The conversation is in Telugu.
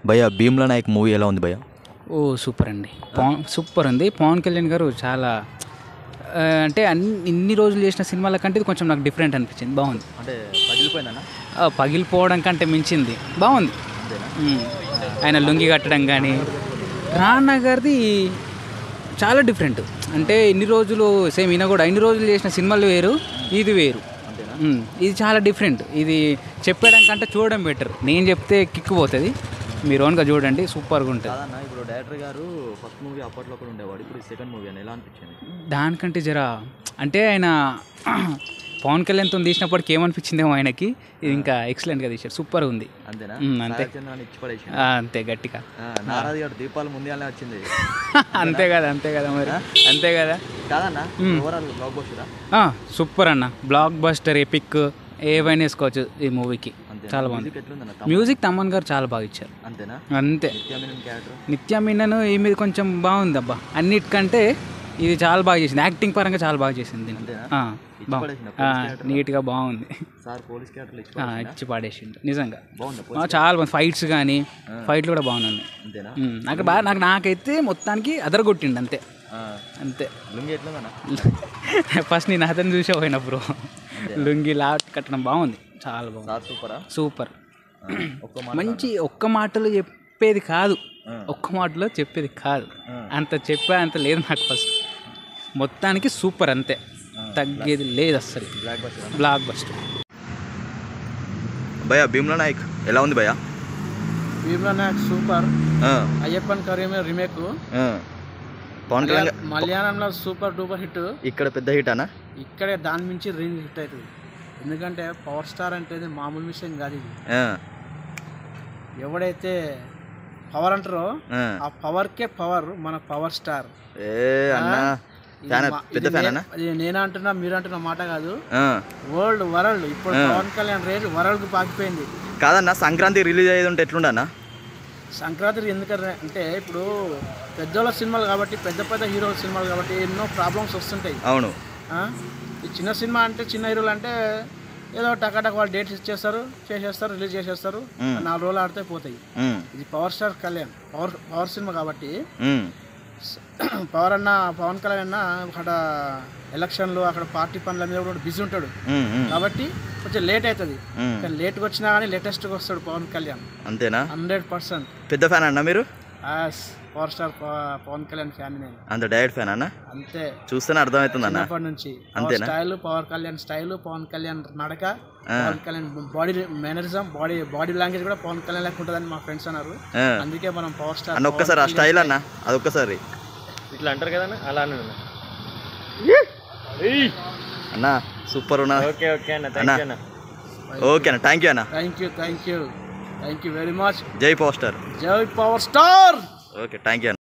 భయ్య భీమ్లా నాయక్ మూవీ ఎలా ఉంది భయ్య ఓ సూపర్ అండి పవన్ సూపర్ ఉంది పవన్ కళ్యాణ్ గారు చాలా ఆ, అంటే అన్ని ఇన్ని రోజులు చేసిన సినిమాల కంటే ఇది కొంచెం నాకు డిఫరెంట్ అనిపించింది బాగుంది అంటే పగిలిపోయిందన్న ఆ, పగిలిపోవడం కంటే మించింది బాగుంది ఉమ్. ఆయన లుంగి కట్టడం కానీ రానా గారిది చాలా డిఫరెంట్ అంటే ఇన్ని రోజులు సేమ్ ఈయన కూడా ఇన్ని రోజులు చేసిన సినిమాలు వేరు ఇది వేరు ఉమ్. ఇది చాలా డిఫరెంట్ ఇది చెప్పడం కంటే చూడడం బెటర్ నేను చెప్తే కిక్ పోతుంది మీరు ఓన్గా చూడండి సూపర్గా ఉంటుంది కాదన్న ఇప్పుడు డైరెక్టర్ గారు ఫస్ట్ మూవీ అప్పట్లో కూడా ఉండేవాడు ఇప్పుడు సెకండ్ మూవీ అని ఎలా అనిపించింది దానికంటే జర అంటే ఆయన పవన్ కళ్యాణ్తో తీసినప్పటికి ఏమనిపించిందేమో ఆయనకి ఇది ఇంకా ఎక్సలెంట్గా తీశారు సూపర్ ఉంది అంతేనా ఉమ్, అంతే. సాయి చంద్రాన్ని ఇచ్చి పడేసి ఆ, అంతే గట్టిగా నారాజు గారు దీపాలు ముందే వచ్చింది అంతే కదా అంతే కదా మరి అంతే కదా కాదన్న ఓవరాల్ బ్లాక్ బస్టరా ఆ, సూపర్ అన్న బ్లాక్ బస్టర్ ఎపిక్ ఏవైనా వేసుకోవచ్చు ఈ మూవీకి అంతే చాలా బాగుంది మ్యూజిక్ ఎట్లుందన్న మ్యూజిక్ తమ్మన్ గారు చాలా బాగా ఇచ్చారు అంతేనా అంతే నిత్యామినన్ క్యారెక్టర్ నిత్య మీనన్ ఈ మీద కొంచెం బాగుంది అబ్బా అన్నిటికంటే ఇది చాలా బాగా చేసింది యాక్టింగ్ పరంగా చాలా బాగా చేసింది దీన్ని. అంతేనా? ఆ, ఇచ్చి బా- పడేసిందా ఆ, పోలీస్ క్యారెక్టర్? నీట్గా బాగుంది సార్ పోలీస్ క్యారెక్టర్ ఇచ్చి ఆ, ఇచ్చి పాడేసిండు నిజంగా బాగుందా ఆ, చాలా బాగుంది ఫైట్స్ కానీ ఫైట్లు కూడా బాగున్నాయి అంతేనా ఉమ్, నాకు బాగా నాకు నాకైతే మొత్తానికి అదరగొట్టిండు అంతే ఆ, అంతే లుంగి ఎట్లుందన్న ఫస్ట్ నేను అతను చూసే పోయినా బ్రో లుంగి లాట్ కట్టడం బాగుంది చాలా బాగుంది సార్ సూపరా సూపర్ ఒక్క మాట మంచి ఒక్క మాటలో చెప్పేది కాదు ఆ. ఒక్క మాటలో చెప్పేది కాదు ఆ. అంత చెప్పే అంత లేదు నాకు ఫస్ట్ మొత్తానికి సూపర్ అంతే తగ్గేది లేదు అస్సలు బ్లాక్ బస్టర్ బ్లాక్ బస్టర్ భయ్యా భీమ్లా నాయక్ ఎలా ఉంది భయ్యా భీమ్లానాయక్ సూపర్ ఆ, అయ్యప్పన్ కరీమే రీమేక్ ఆ. పవన్ కళ్యాణ్ గా- మలయాళంలో సూపర్ డూపర్ హిట్ ఇక్కడ పెద్ద హిట్ అనా ఇక్కడే దాని మించి రేంజ్ హిట్ అవుతుంది ఎందుకంటే పవర్ స్టార్ అంటే ఇది మామూలు విషయం కాదు ఇది ఆ, ఎవడైతే పవర్ అంటారో ఆ. ఆ పవర్కే పవర్ మన పవర్ స్టార్ ఏ అన్నా ఫ్యాన్ పెద్ద ఫ్యాన్ అన్నా నేను అంటున్నా మీరు అంటున్న మాట కాదు ఆ. వరల్డ్ వరల్డ్ ఇప్పుడు పవన్ కళ్యాణ్ రేంజ్ వరల్డ్ పాకిపోయింది కాదన్నా సంక్రాంతి రిలీజ్ అయ్యేది ఉంటే ఎట్లుండన్నా సంక్రాంతి ఎందుకంటే అంటే ఇప్పుడు పెద్దోళ్ళ సినిమాలు కాబట్టి పెద్ద పెద్ద హీరోల సినిమాలు కాబట్టి ఎన్నో ప్రాబ్లమ్స్ వస్తుంటాయి అవును ఆ? ఈ చిన్న సినిమా అంటే చిన్న హీరోలు అంటే ఏదో టకాటక్ వాళ్ళు డేట్స్ ఇచ్చేస్తారు చేసేస్తారు రిలీజ్ చేసేస్తారు నాలుగు రోజులు ఆడితే పోతాయి ఉమ్, ఇది power star Kalyan power power cinema కాబట్టి ఉమ్, పవర్ అన్న పవన్ కళ్యాణ్ అన్న అక్కడ ఎలక్షన్లు అక్కడ పార్టీ పనుల మీద కూడా బిజీ ఉంటాడు ఉమ్, ఉమ్, కాబట్టి కొంచెం లేట్ అవుతుంది ఉమ్. కానీ లేట్గా వచ్చినా కానీ లేటెస్ట్గా వస్తాడు పవన్ కళ్యాణ్ అంతేనా హండ్రెడ్ పర్సెంట్ పెద్ద ఫ్యాన్ అన్నా మీరు పవర్ స్టార్ ప- పవన్ కళ్యాణ్ ఫ్యాన్ నేను అంత డైరెక్ట్ ఫ్యాన్ అన్నా అంతే చూస్తేనే అర్థమవుతుంది అన్న చిన్నప్పటి నుంచి పవర్ అంతేనా? Style power Kalyan style Pavan Kalyan నడక Pavan Kalyan body mannerism body body language కూడా పవన్ కళ్యాణ్ లెక్క ఉంటుందని మా ఫ్రెండ్స్ అన్నారు ఆ. అందుకే మనం పవర్ స్టార్ అన్న ఒక్కసారి ఆ స్టైల్ అన్న అదొక్కసారి ఇట్లా అంటారు కదా అలానే అన్న సూపర్ ఉన్నా ఓకే ఓకే అన్న అన్న ఓకే అన్న థ్యాంక్ యూ అన్న thank you thank you thank you very much జై పవర్ స్టార్ జై power star okay thank you అన్న